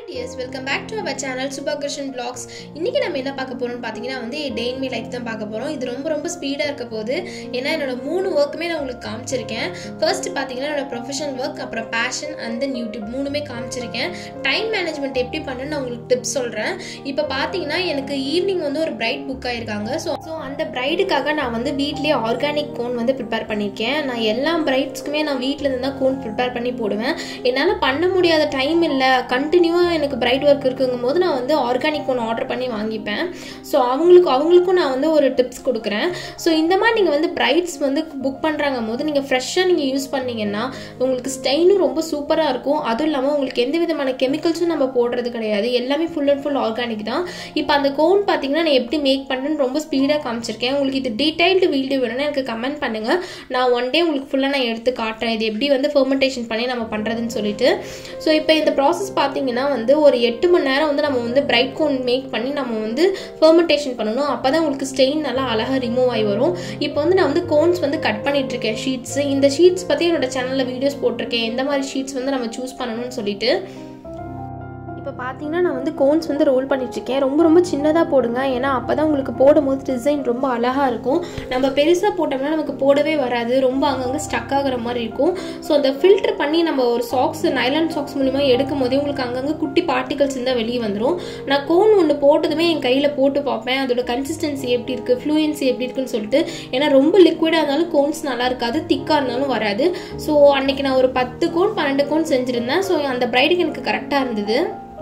tears welcome back to our channel Subhakrishnan blogs இன்றைக்கி நம்ம என்ன பார்க்க போகிறோம்னு பார்த்தீங்கன்னா வந்து டே இன் மீ லைஃப் தான் பார்க்க போகிறோம் இது ரொம்ப ரொம்ப ஸ்பீடாக இருக்க போகுது ஏன்னா என்னோட மூணு ஒர்க்குமே நான் உங்களுக்கு காமிச்சிருக்கேன் ஃபர்ஸ்ட் பார்த்தீங்கன்னா என்னோட ப்ரொஃபஷனல் ஒர்க் அப்புறம் பேஷன் அண்ட் தென் யூடியூப் மூணுமே காமிச்சிருக்கேன் டைம் மேனேஜ்மெண்ட் எப்படி பண்ணுன்னு நான் உங்களுக்கு டிப்ஸ் சொல்கிறேன் இப்போ பார்த்தீங்கன்னா எனக்கு ஈவினிங் வந்து ஒரு பிரைட் புக் ஆயிருக்காங்க ஸோ ஸோ அந்த பிரைடுக்காக நான் வந்து வீட்லேயே ஆர்கானிக் கோன் வந்து ப்ரிப்பேர் பண்ணியிருக்கேன் நான் எல்லா பிரைட்ஸ்க்குமே நான் வீட்டில் இருந்து தான் கோன் ப்ரிப்பேர் பண்ணி போடுவேன் என்னால் பண்ண முடியாத டைம் இல்லை கண்டினியூவாக எனக்கு பிரைட் ஒர்க் இருக்குங்கும் போது நான் வந்து ஆர்கானிக் ஒன்று ஆர்டர் பண்ணி வாங்கிப்பேன் ஸோ அவங்களுக்கு அவங்களுக்கும் நான் வந்து ஒரு டிப்ஸ் கொடுக்குறேன் ஸோ இந்த மாதிரி நீங்கள் வந்து பிரைட்ஸ் வந்து புக் பண்ணுறாங்க போது நீங்கள் ஃப்ரெஷ்ஷாக நீங்கள் யூஸ் பண்ணீங்கன்னா உங்களுக்கு ஸ்டெயினும் ரொம்ப சூப்பராக இருக்கும் அதுவும் இல்லாமல் உங்களுக்கு எந்த விதமான கெமிக்கல்ஸும் நம்ம போடுறது கிடையாது எல்லாமே ஃபுல் அண்ட் ஃபுல் ஆர்கானிக் தான் இப்போ அந்த கோன் பார்த்தீங்கன்னா நான் எப்படி மேக் பண்ணுறேன்னு ரொம்ப ஸ்பீடாக காமிச்சிருக்கேன் உங்களுக்கு இது டீடைல்டு வீடியோ வேணும்னா எனக்கு கமெண்ட் பண்ணுங்கள் நான் ஒன் டே உங்களுக்கு ஃபுல்லாக நான் எடுத்து காட்டுறேன் இது எப்படி வந்து ஃபெர்மெண்டேஷன் பண்ணி நம்ம பண்ணுறதுன்னு சொல்லிட்டு ஸோ இப்போ இந்த ப்ராசஸ் பார்த்தீங்கன்னா வந்து ஒரு எட்டு மணி நேரம் வந்து நம்ம வந்து பிரைட் கோன் மேக் பண்ணி நம்ம வந்து ஃபெர்மெண்டேஷன் பண்ணணும் அப்போ தான் உங்களுக்கு ஸ்டெயின் நல்லா அழகாக ரிமூவ் ஆகி வரும் இப்போ வந்து நான் வந்து கோன்ஸ் வந்து கட் பண்ணிட்டு இருக்கேன் ஷீட்ஸ் இந்த ஷீட்ஸ் பற்றி என்னோட சேனலில் வீடியோஸ் போட்டிருக்கேன் எந்த மாதிரி ஷீட்ஸ் வந்து நம்ம சூஸ் பண்ணணும்னு சொல்லிட்டு இப்போ பார்த்தீங்கன்னா நான் வந்து கோன்ஸ் வந்து ரோல் பண்ணிட்டுருக்கேன் ரொம்ப ரொம்ப சின்னதாக போடுங்க ஏன்னா அப்போ தான் உங்களுக்கு போடும்போது டிசைன் ரொம்ப அழகாக இருக்கும் நம்ம பெருசாக போட்டோம்னா நமக்கு போடவே வராது ரொம்ப அங்கங்கே ஸ்டக் ஆகிற மாதிரி இருக்கும் ஸோ அந்த ஃபில்டர் பண்ணி நம்ம ஒரு சாக்ஸ் நைலான் சாக்ஸ் மூலிமா எடுக்கும் போதே உங்களுக்கு அங்கங்கே குட்டி பார்ட்டிகல்ஸ் இருந்தால் வெளியே வந்துடும் நான் கோன் ஒன்று போட்டதுமே என் கையில் போட்டு பார்ப்பேன் அதோட கன்சிஸ்டன்சி எப்படி இருக்குது ஃப்ளூயன்சி எப்படி இருக்குன்னு சொல்லிட்டு ஏன்னா ரொம்ப லிக்விடாக இருந்தாலும் கோன்ஸ் நல்லா இருக்காது திக்காக இருந்தாலும் வராது ஸோ அன்னைக்கு நான் ஒரு பத்து கோன் பன்னெண்டு கோன் செஞ்சுருந்தேன் ஸோ அந்த பிரைடுக்கு எனக்கு கரெக்டாக இருந்தது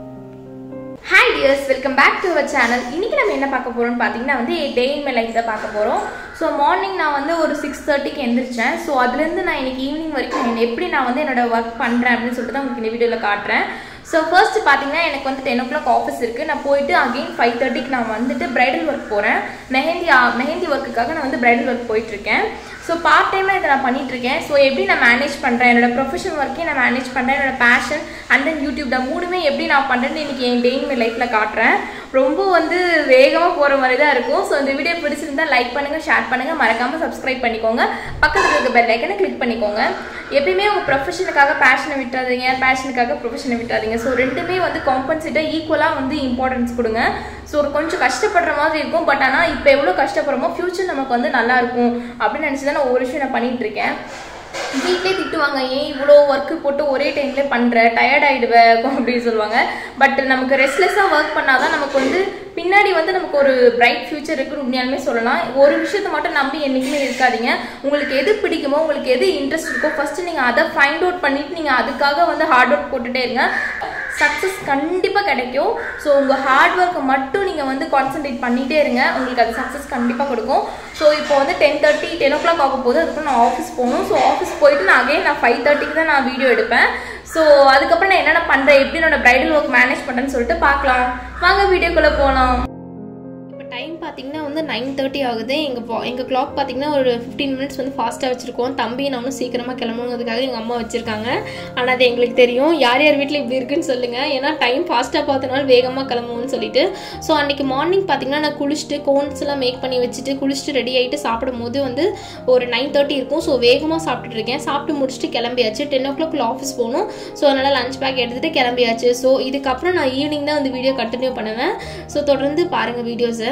hi dears welcome back to our channel இன்றைக்கி நம்ம என்ன பார்க்க போகிறோம்னு பார்த்தீங்கன்னா வந்து டே இன் மை லைஃப் தான் பார்க்க போகிறோம் ஸோ மார்னிங் நான் வந்து ஒரு சிக்ஸ் தேர்ட்டிக்கு எந்திரிச்சேன் ஸோ அதுலேருந்து நான் இன்னைக்கு ஈவினிங் வரைக்கும் என்ன எப்படி நான் வந்து என்னோட ஒர்க் பண்ணுறேன் அப்படின்னு சொல்லிட்டு தான் உங்களுக்கு இந்த வீடியோவில் காட்டுறேன் ஸோ ஃபர்ஸ்ட் பார்த்தீங்கன்னா எனக்கு வந்து டென் ஓ கிளாக் ஆஃபீஸ் இருக்குது நான் போயிட்டு அகெயின் ஃபைவ் தேர்ட்டிக்கு நான் வந்துட்டு பிரைடல் ஒர்க் போகிறேன் மெஹந்தி மெஹந்தி ஒர்க்குக்காக நான் வந்து பிரைடல் ஒர்க் போயிட்டுருக்கேன் ஸோ பார்ட் டைமாக இதை நான் பண்ணிகிட்ருக்கேன் ஸோ எப்படி நான் மேனேஜ் பண்ணுறேன் என்னோட ப்ரொஃபஷனல் ஒர்க்கையும் நான் மேனேஜ் பண்ணுறேன் என்னோட பேஷன் அண்ட் தென் யூடியூப் தான் மூணுமே எப்படி நான் பண்ணுறேன்னு இன்றைக்கி என் டெய்ன் மை லைஃப்பில் காட்டுறேன் ரொம்ப வந்து வேகமாக போகிற மாதிரி தான் இருக்கும் ஸோ இந்த வீடியோ பிடிச்சிருந்தா லைக் பண்ணுங்கள் ஷேர் பண்ணுங்கள் மறக்காமல் சப்ஸ்கிரைப் பண்ணிக்கோங்க பக்கத்தில் இருக்க பெல் ஐக்கனை கிளிக் பண்ணிக்கோங்க எப்பயுமே உங்கள் ப்ரொஃபஷனுக்காக பேஷனை விட்டுறாதீங்க பேஷனுக்காக ப்ரொஃபஷனை விட்டுறாதீங்க ஸோ ரெண்டுமே வந்து காம்பன்சேட்டாக ஈக்குவலாக வந்து இம்பார்ட்டன்ஸ் கொடுங்க ஸோ ஒரு கொஞ்சம் கஷ்டப்படுற மாதிரி இருக்கும் பட் ஆனால் இப்போ எவ்வளோ கஷ்டப்படுறோமோ ஃப்யூச்சர் நமக்கு வந்து நல்லா இருக்கும் அப்படின்னு நினச்சி தான் நான் ஒவ்வொரு விஷயம் நான் பண்ணிட்டு இருக்கேன் வீட்லேயே திட்டுவாங்க ஏன் இவ்வளோ ஒர்க்கு போட்டு ஒரே டைம்லேயே பண்ணுற டயர்ட் ஆகிடுவேன் அப்படின்னு சொல்லுவாங்க பட் நமக்கு ரெஸ்ட்லெஸ்ஸாக ஒர்க் பண்ணாதான் நமக்கு வந்து பின்னாடி வந்து நமக்கு ஒரு பிரைட் ஃபியூச்சர் இருக்குன்னு உண்மையாலுமே சொல்லலாம் ஒரு விஷயத்த மட்டும் நம்பி என்றைக்குமே இருக்காதீங்க உங்களுக்கு எது பிடிக்குமோ உங்களுக்கு எது இன்ட்ரெஸ்ட் இருக்கோ ஃபஸ்ட்டு நீங்கள் அதை ஃபைண்ட் அவுட் பண்ணிவிட்டு நீங்கள் அதுக்காக வந்து ஹார்ட் ஒர்க் போட்டுகிட்டே இருங்க சக்ஸஸ் கண்டிப்பாக கிடைக்கும் ஸோ உங்கள் ஹார்ட் ஒர்க்கை மட்டும் நீங்கள் வந்து கான்சென்ட்ரேட் பண்ணிகிட்டே இருங்க உங்களுக்கு அது சக்ஸஸ் கண்டிப்பாக கொடுக்கும் ஸோ இப்போ வந்து ten thirty ten o'clock ஆக போது அதுக்கப்புறம் நான் ஆஃபீஸ் போகணும் ஸோ ஆஃபீஸ் போயிட்டு நான் அகைன் நான் ஃபைவ் தேர்ட்டிக்கு தான் நான் வீடியோ எடுப்பேன் ஸோ அதுக்கப்புறம் நான் என்னென்ன பண்ணுறேன் எப்படி என்னோட பிரைடல் ஒர்க் மேனேஜ் பண்ணுறேன்னு சொல்லிட்டு பார்க்கலாம் வாங்க வீடியோக்குள்ளே போகலாம் இப்போ டைம் பார்த்தீங்கன்னா வந்து நைன் தேர்ட்டி ஆகுது எங்கள் எங்கள் கிளாக் பார்த்தீங்கன்னா ஒரு ஃபிஃப்டீன் மினிட்ஸ் வந்து ஃபாஸ்ட்டாக வச்சுருக்கோம் தம்பி நானும் சீக்கிரமாக கிளம்பணுங்கிறதுக்காக எங்கள் அம்மா வச்சுருக்காங்க ஆனால் அது எங்களுக்கு தெரியும் யார் யார் வீட்டில் இப்படி இருக்குன்னு சொல்லுங்கள் ஏன்னா டைம் ஃபாஸ்ட்டாக பார்த்தனால வேகமாக கிளம்புவோம்னு சொல்லிட்டு ஸோ அன்றைக்கி மார்னிங் பார்த்தீங்கன்னா நான் குளிச்சுட்டு கோன்ஸ் எல்லாம் மேக் பண்ணி வச்சுட்டு குளிச்சுட்டு ரெடி ஆகிட்டு சாப்பிடும் போது வந்து ஒரு நைன் தேர்ட்டி இருக்கும் ஸோ வேகமாக சாப்பிட்டுட்டு இருக்கேன் சாப்பிட்டு முடிச்சுட்டு கிளம்பியாச்சு டென் ஓ கிளாக் ஆஃபீஸ் போகணும் ஸோ அதனால் லஞ்ச் பேக் எடுத்துகிட்டு கிளம்பியாச்சு ஸோ இதுக்கப்புறம் நான் ஈவினிங் தான் வந்து வீடியோ கண்டினியூ பண்ணுவேன் ஸோ தொடர்ந்து பாருங்கள் வீடியோஸை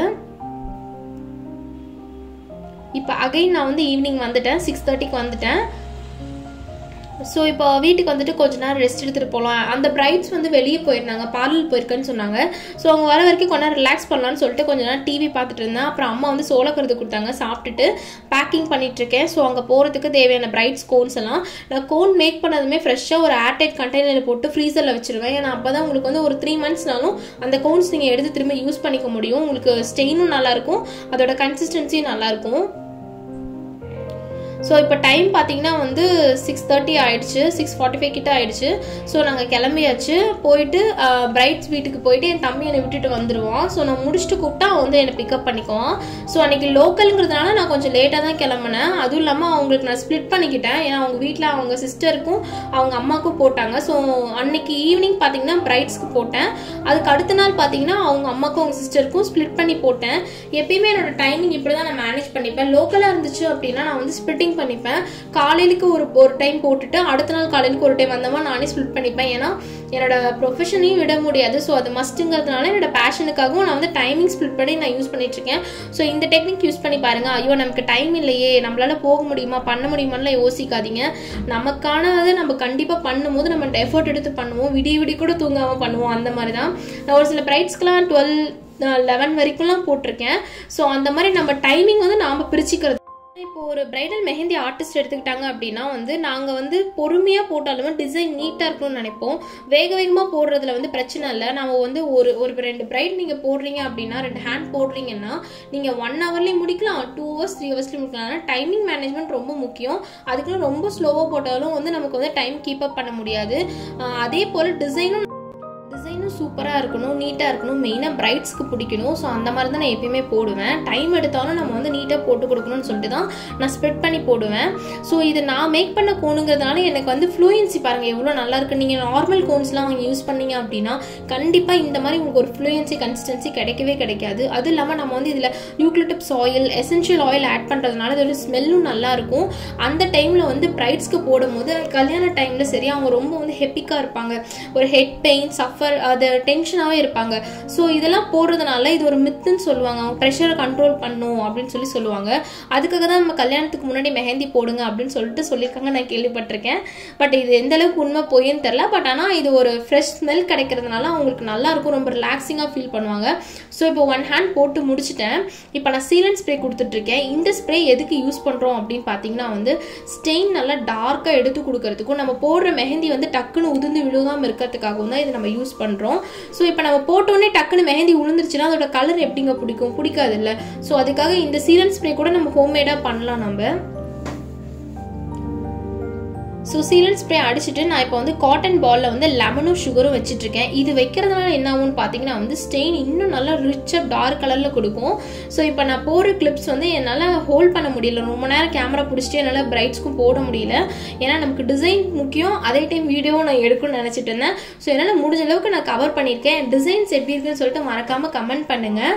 இப்போ அகைன் நான் வந்து ஈவினிங் வந்துட்டேன் சிக்ஸ் தேர்ட்டிக்கு வந்துட்டேன் ஸோ இப்போ வீட்டுக்கு வந்துட்டு கொஞ்ச நேரம் ரெஸ்ட் எடுத்துகிட்டு போகலாம் அந்த பிரைட்ஸ் வந்து வெளியே போயிருந்தாங்க பார்லர் போயிருக்கேன்னு சொன்னாங்க ஸோ அவங்க வர வரைக்கும் கொஞ்ச நேரம் ரிலாக்ஸ் பண்ணலான்னு சொல்லிட்டு கொஞ்ச நேரம் டிவி பார்த்துட்டு இருந்தேன் அப்புறம் அம்மா வந்து சோளக்கருது கொடுத்தாங்க சாப்பிட்டுட்டு பேக்கிங் பண்ணிட்டு இருக்கேன் ஸோ அங்கே போகிறதுக்கு தேவையான பிரைட்ஸ் கோன்ஸ் எல்லாம் நான் கோன் மேக் பண்ணதுமே ஃப்ரெஷ்ஷாக ஒரு ஏர்டைட் கண்டெய்னரில் போட்டு ஃப்ரீசரில் வச்சிருவேன் ஏன்னா அப்போ தான் உங்களுக்கு வந்து ஒரு த்ரீ மந்த்ஸ்னாலும் அந்த கோன்ஸ் நீங்கள் எடுத்து திரும்ப யூஸ் பண்ணிக்க முடியும் உங்களுக்கு ஸ்டெயினும் நல்லாயிருக்கும் அதோட கன்சிஸ்டன்சியும் நல்லாயிருக்கும் ஸோ இப்போ டைம் பார்த்தீங்கன்னா வந்து சிக்ஸ் தேர்ட்டி ஆயிடுச்சு சிக்ஸ் ஃபார்ட்டி ஃபைவ் கிட்ட ஆயிடுச்சு ஸோ நாங்கள் கிளம்பியாச்சு போயிட்டு பிரைட்ஸ் வீட்டுக்கு போயிட்டு என் தம்பி என்னை விட்டுட்டு வந்துடுவான் ஸோ நான் முடிச்சுட்டு கூப்பிட்டா அவன் வந்து என்னை பிக்கப் பண்ணிக்குவான் ஸோ அன்றைக்கி லோக்கலுங்கிறதுனால நான் கொஞ்சம் லேட்டாக தான் கிளம்புனேன் அதுவும் இல்லாமல் அவங்களுக்கு நான் ஸ்ப்ளிட் பண்ணிக்கிட்டேன் ஏன்னா அவங்க வீட்டில் அவங்க சிஸ்டருக்கும் அவங்க அம்மாவுக்கும் போட்டாங்க ஸோ அன்னைக்கு ஈவினிங் பார்த்தீங்கன்னா பிரைட்ஸ்க்கு போட்டேன் அதுக்கு அடுத்த நாள் பார்த்தீங்கன்னா அவங்க அம்மாக்கும் அவங்க சிஸ்டருக்கும் ஸ்ப்ளிட் பண்ணி போட்டேன் எப்பயுமே என்னோட டைமிங் இப்படி தான் நான் மேனேஜ் பண்ணிப்பேன் லோக்கலாக இருந்துச்சு அப்படின்னா நான் வந்து ஸ்பிட்டிங் ஸ்ப்ளிட்டிங் பண்ணிப்பேன் காலையிலுக்கு ஒரு ஒரு டைம் போட்டுட்டு அடுத்த நாள் காலையிலுக்கு ஒரு டைம் அந்த மாதிரி நானே ஸ்ப்ளிட் பண்ணிப்பேன் ஏன்னா என்னோட ப்ரொஃபஷனையும் விட முடியாது ஸோ அது மஸ்ட்டுங்கிறதுனால என்னோட பேஷனுக்காகவும் நான் வந்து டைமிங் ஸ்பிளிட் பண்ணி நான் யூஸ் பண்ணிட்டு இருக்கேன் ஸோ இந்த டெக்னிக் யூஸ் பண்ணி பாருங்க ஐயோ நமக்கு டைம் இல்லையே நம்மளால போக முடியுமா பண்ண முடியுமான்லாம் யோசிக்காதீங்க நமக்கானதை நம்ம கண்டிப்பாக பண்ணும்போது நம்ம எஃபர்ட் எடுத்து பண்ணுவோம் விடிய விடிய கூட தூங்காமல் பண்ணுவோம் அந்த மாதிரி தான் நான் ஒரு சில பிரைட்ஸ்க்கெலாம் டுவெல் லெவன் வரைக்கும்லாம் போட்டிருக்கேன் ஸோ அந்த மாதிரி நம்ம டைமிங் வந்து நாம் பிரிச்சுக்கிறது இப்போ ஒரு பிரைடல் மெஹந்தி ஆர்டிஸ்ட் எடுத்துக்கிட்டாங்க அப்படின்னா வந்து நாங்கள் வந்து பொறுமையாக போட்டாலுமே டிசைன் நீட்டாக இருக்கணும்னு நினைப்போம் வேக வேகமாக போடுறதுல வந்து பிரச்சனை இல்லை நம்ம வந்து ஒரு ஒரு ரெண்டு பிரைட் நீங்கள் போடுறீங்க அப்படின்னா ரெண்டு ஹேண்ட் போடுறீங்கன்னா நீங்கள் ஒன் ஹவர்லேயும் முடிக்கலாம் டூ ஹவர்ஸ் த்ரீ ஹவர்ஸ்லேயும் முடிக்கலாம் ஆனால் டைமிங் மேனேஜ்மெண்ட் ரொம்ப முக்கியம் அதுக்குன்னு ரொம்ப ஸ்லோவாக போட்டாலும் வந்து நமக்கு வந்து டைம் கீப் அப் பண்ண முடியாது அதே போல் டிசைனும் டிசைனும் சூப்பராக இருக்கணும் நீட்டாக இருக்கணும் மெயினாக பிரைட்ஸ்க்கு பிடிக்கணும் ஸோ அந்த மாதிரி தான் நான் எப்பயுமே போடுவேன் டைம் எடுத்தாலும் நம்ம வந்து நீட்டாக போட்டு கொடுக்கணும்னு சொல்லிட்டு தான் நான் ஸ்ப்ரெட் பண்ணி போடுவேன் ஸோ இது நான் மேக் பண்ண கோணுங்கிறதுனால எனக்கு வந்து ஃப்ளூயன்சி பாருங்கள் எவ்வளோ நல்லா இருக்கு நீங்கள் நார்மல் கோன்ஸ்லாம் அவங்க யூஸ் பண்ணீங்க அப்படின்னா கண்டிப்பாக இந்த மாதிரி உங்களுக்கு ஒரு ஃப்ளூயன்சி கன்சிஸ்டன்சி கிடைக்கவே கிடைக்காது அது இல்லாமல் நம்ம வந்து இதில் eucalyptus oil essential oil add பண்ணுறதுனால இதோட ஸ்மெல்லும் நல்லா இருக்கும் அந்த டைமில் வந்து பிரைட்ஸ்க்கு போடும்போது கல்யாண டைமில் சரி அவங்க ரொம்ப வந்து ஹெப்பிக்காக இருப்பாங்க ஒரு ஹெட் பெயின் சஃபர் அது டென்ஷனாகவே இருப்பாங்க ஸோ இதெல்லாம் போடுறதுனால இது ஒரு மித்துன்னு சொல்லுவாங்க அவங்க ப்ரெஷரை கண்ட்ரோல் பண்ணும் அப்படின்னு சொல்லி சொல்லுவாங்க அதுக்காக தான் நம்ம கல்யாணத்துக்கு முன்னாடி மெஹந்தி போடுங்க அப்படின்னு சொல்லிட்டு சொல்லியிருக்காங்க நான் கேள்விப்பட்டிருக்கேன் பட் இது எந்த அளவுக்கு உண்மை போயின்னு தெரில பட் ஆனால் இது ஒரு ஃப்ரெஷ் ஸ்மெல் கிடைக்கிறதுனால அவங்களுக்கு நல்லா இருக்கும் ரொம்ப ரிலாக்ஸிங்காக ஃபீல் பண்ணுவாங்க ஸோ இப்போ ஒன் ஹேண்ட் போட்டு முடிச்சிட்டேன் இப்போ நான் சீலன் ஸ்ப்ரே கொடுத்துட்ருக்கேன் இந்த ஸ்ப்ரே எதுக்கு யூஸ் பண்ணுறோம் அப்படின்னு பார்த்தீங்கன்னா வந்து ஸ்டெயின் நல்லா டார்க்காக எடுத்து கொடுக்கறதுக்கும் நம்ம போடுற மெஹந்தி வந்து டக்குன்னு உதிர்ந்து விழுகாமல் இருக்கிறதுக்காகவும் தான் இதை நம்ம யூஸ் பண்ணுறோம் ஸோ இப்போ நம்ம போட்டோன்னே டக்குன்னு மெஹந்தி உளுந்துருச்சுன்னா அதோட கலர் எப்படிங்க பிடிக்கும் பிடிக்காது இல்லை ஸோ அதுக்காக இந்த சீரன் ஸ்ப்ரே கூட நம்ம ஹோம்மேடாக பண்ணலாம் நம்ம ஸோ சீரன் ஸ்ப்ரே அடிச்சுட்டு நான் இப்போ வந்து காட்டன் பாலில் வந்து லெமனும் சுகரும் வச்சுட்ருக்கேன் இது வைக்கிறதுனால என்ன ஆகும்னு பார்த்தீங்கன்னா வந்து ஸ்டெயின் இன்னும் நல்லா ரிச்சாக டார்க் கலரில் கொடுக்கும் ஸோ இப்போ நான் போடுற கிளிப்ஸ் வந்து என்னால் ஹோல்ட் பண்ண முடியல ரொம்ப நேரம் கேமரா பிடிச்சிட்டு என்னால் பிரைட்ஸ்க்கும் போட முடியல ஏன்னா நமக்கு டிசைன் முக்கியம் அதே டைம் வீடியோவும் நான் எடுக்கணும்னு நினச்சிட்டு இருந்தேன் ஸோ என்னால் முடிஞ்ச அளவுக்கு நான் கவர் பண்ணியிருக்கேன் டிசைன்ஸ் எப்படி இருக்குன்னு சொல்லிட்டு மறக்காமல் கமெண்ட் பண்ணுங்கள்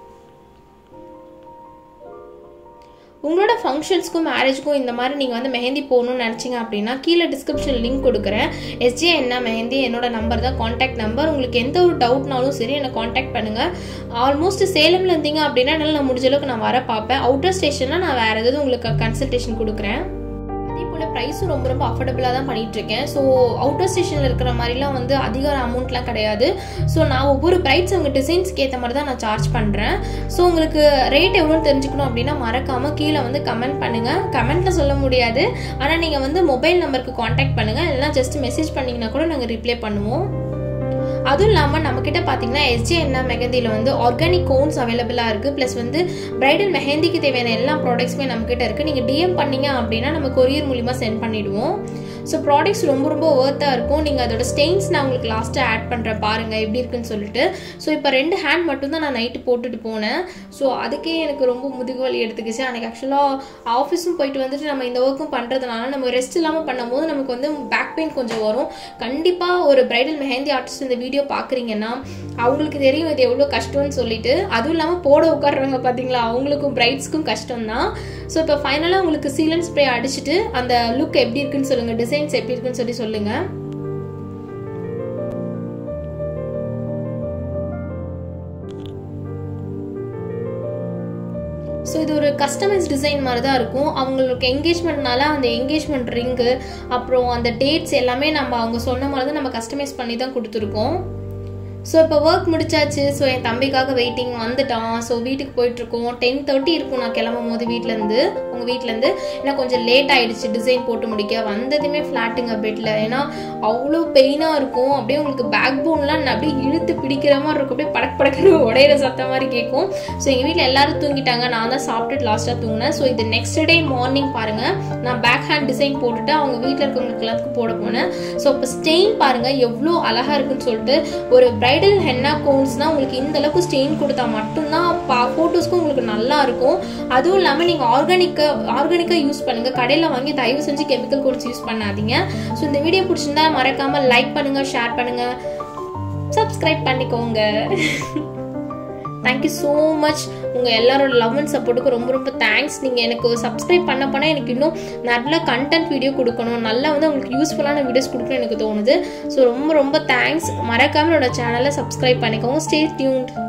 உங்களோட ஃபங்க்ஷன்ஸ்க்கும் மேரேஜ்க்கும் இந்த மாதிரி நீங்கள் வந்து மெஹந்தி போகணும்னு நினச்சிங்க அப்படின்னா கீழே டிஸ்கிரிப்ஷன் லிங்க் கொடுக்குறேன் எஸ்ஜே என்ன மெஹந்தி என்னோட நம்பர் தான் காண்டாக்ட் நம்பர் உங்களுக்கு எந்த ஒரு டவுட்னாலும் சரி என்னை காண்டாக்ட் பண்ணுங்கள் ஆல்மோஸ்ட் சேலமில் இருந்தீங்க அப்படின்னா என்னால் நான் முடிஞ்ச அளவுக்கு நான் வர பார்ப்பேன் அவுட்டர் ஸ்டேஷனில் நான் வேறு ஏதாவது உங்களுக்கு கன்சல்டேஷன் கொடுக்குறேன் அதே போல் ப்ரைஸும் ரொம்ப ரொம்ப அஃபோர்டபுளாக தான் பண்ணிட்டு இருக்கேன் ஸோ அவுட்டர் ஸ்டேஷனில் இருக்கிற மாதிரிலாம் வந்து அதிக அமௌண்ட்லாம் கிடையாது ஸோ நான் ஒவ்வொரு ப்ரைட்ஸ் அவங்க டிசைன்ஸ்க்கு ஏற்ற மாதிரி தான் நான் சார்ஜ் பண்ணுறேன் ஸோ உங்களுக்கு ரேட் எவ்வளோன்னு தெரிஞ்சுக்கணும் அப்படின்னா மறக்காமல் கீழே வந்து கமெண்ட் பண்ணுங்கள் கமெண்ட்டில் சொல்ல முடியாது ஆனால் நீங்கள் வந்து மொபைல் நம்பருக்கு காண்டாக்ட் பண்ணுங்கள் இல்லைனா ஜஸ்ட் மெசேஜ் பண்ணிங்கன்னா கூட நாங்கள் ரிப்ளை பண்ணுவோம் அதுவும் இல்லாமல் நம்மக்கிட்ட பார்த்தீங்கன்னா எஸ்ஜே என்ன மெஹந்தியில் வந்து ஆர்கானிக் கோன்ஸ் அவைலபிளாக இருக்குது ப்ளஸ் வந்து பிரைடல் மெஹந்திக்கு தேவையான எல்லா ப்ராடக்ட்ஸுமே நம்மக்கிட்ட இருக்குது நீங்கள் டிஎம் பண்ணீங்க அப்படின்னா நம்ம கொரியர் மூலிமா சென்ட் பண்ணிவிடுவோம் ஸோ ப்ராடக்ட்ஸ் ரொம்ப ரொம்ப ஒர்த்தாக இருக்கும் நீங்கள் அதோட ஸ்டெயின்ஸ் நான் உங்களுக்கு லாஸ்ட்டாக ஆட் பண்ணுறேன் பாருங்கள் எப்படி இருக்குன்னு சொல்லிட்டு ஸோ இப்போ ரெண்டு ஹேண்ட் மட்டும்தான் நான் நைட்டு போட்டுட்டு போனேன் ஸோ அதுக்கே எனக்கு ரொம்ப முதுகு வலி எடுத்துக்கிச்சு அன்றைக்கி ஆக்சுவலாக ஆஃபீஸும் போயிட்டு வந்துட்டு நம்ம இந்த ஒர்க்கும் பண்ணுறதுனால நம்ம ரெஸ்ட் இல்லாமல் பண்ணும்போது நமக்கு வந்து பேக் பெயின் கொஞ்சம் வரும் கண்டிப்பாக ஒரு பிரைடல் மெஹந்தி ஆர்டிஸ்ட் இந்த வீடியோ பார்க்குறீங்கன்னா அவங்களுக்கு தெரியும் இது எவ்வளோ கஷ்டம்னு சொல்லிட்டு அதுவும் இல்லாமல் போட உட்காடுறவங்க பார்த்தீங்களா அவங்களுக்கும் பிரைட்ஸ்க்கும் கஷ்டம் தான் ஸோ இப்போ ஃபைனலாக உங்களுக்கு சீலன் ஸ்ப்ரே அடிச்சுட்டு அந்த லுக் எப்படி இருக்குன்னு சொல்லுங்கள் டிசைன்ஸ் எப்படி இருக்குன்னு சொல்லி சொல்லுங்கள் ஸோ இது ஒரு கஸ்டமைஸ் டிசைன் மாதிரி தான் இருக்கும் அவங்களுக்கு என்கேஜ்மெண்ட்னால அந்த என்கேஜ்மெண்ட் ரிங்கு அப்புறம் அந்த டேட்ஸ் எல்லாமே நம்ம அவங்க சொன்ன மாதிரி தான் நம்ம கஸ்டமைஸ் பண்ணி தான் கொடுத்துருக்கோம் ஸோ இப்போ ஒர்க் முடிச்சாச்சு ஸோ என் தம்பிக்காக வெயிட்டிங் வந்துட்டான் ஸோ வீட்டுக்கு போயிட்டுருக்கோம் டென் தேர்ட்டி இருக்கும் நான் கிளம்பும் போது வீட்டிலேருந்து உங்கள் வீட்டிலேருந்து ஏன்னா கொஞ்சம் லேட் ஆகிடுச்சு டிசைன் போட்டு முடிக்க வந்ததுமே ஃப்ளாட்டுங்க பெட்டில் ஏன்னா அவ்வளோ பெயினாக இருக்கும் அப்படியே உங்களுக்கு பேக் போன்லாம் அப்படியே இழுத்து பிடிக்கிற மாதிரி இருக்கும் அப்படியே படக் படக்குன்னு உடையிற சத்தம் மாதிரி கேட்கும் ஸோ எங்கள் வீட்டில் எல்லாரும் தூங்கிட்டாங்க நான் தான் சாப்பிட்டுட்டு லாஸ்ட்டாக தூங்கினேன் ஸோ இது நெக்ஸ்ட் டே மார்னிங் பாருங்கள் நான் பேக் ஹேண்ட் டிசைன் போட்டுட்டு அவங்க வீட்டில் இருக்கவங்களுக்கு எல்லாத்துக்கும் போட போனேன் ஸோ இப்போ ஸ்டெயின் பாருங்கள் எவ்வளோ அழகாக இருக்குன்னு சொல்லிட்டு ஒரு பிரைடல் ஹென்னா கோன்ஸ்னால் உங்களுக்கு இந்த அளவுக்கு ஸ்டெயின் கொடுத்தா மட்டும்தான் பா ஃபோட்டோஸ்க்கும் உங்களுக்கு நல்லா இருக்கும் அதுவும் இல்லாமல் நீங்கள் ஆர்கானிக்காக ஆர்கானிக்காக யூஸ் பண்ணுங்கள் கடையில் வாங்கி தயவு செஞ்சு கெமிக்கல் கோன்ஸ் யூஸ் பண்ணாதீங்க ஸோ இந்த வீடியோ பிடிச்சிருந்தா மறக்காமல் லைக் பண்ணுங்கள் ஷேர் பண்ணுங்கள் சப்ஸ்கிரைப் பண்ணிக்கோங்க தேங்க்யூ ஸோ மச் உங்கள் எல்லாரோட லவ் அண்ட் சப்போர்ட்டுக்கு ரொம்ப ரொம்ப தேங்க்ஸ் நீங்கள் எனக்கு சப்ஸ்கிரைப் பண்ண பண்ண எனக்கு இன்னும் நல்ல கண்டென்ட் வீடியோ கொடுக்கணும் நல்லா வந்து உங்களுக்கு யூஸ்ஃபுல்லான வீடியோஸ் கொடுக்கணும் எனக்கு தோணுது ஸோ ரொம்ப ரொம்ப தேங்க்ஸ் மறக்காமல் என்னோட சேனலை சப்ஸ்கிரைப் பண்ணிக்கோங்க ஸ்டே டியூன்ட்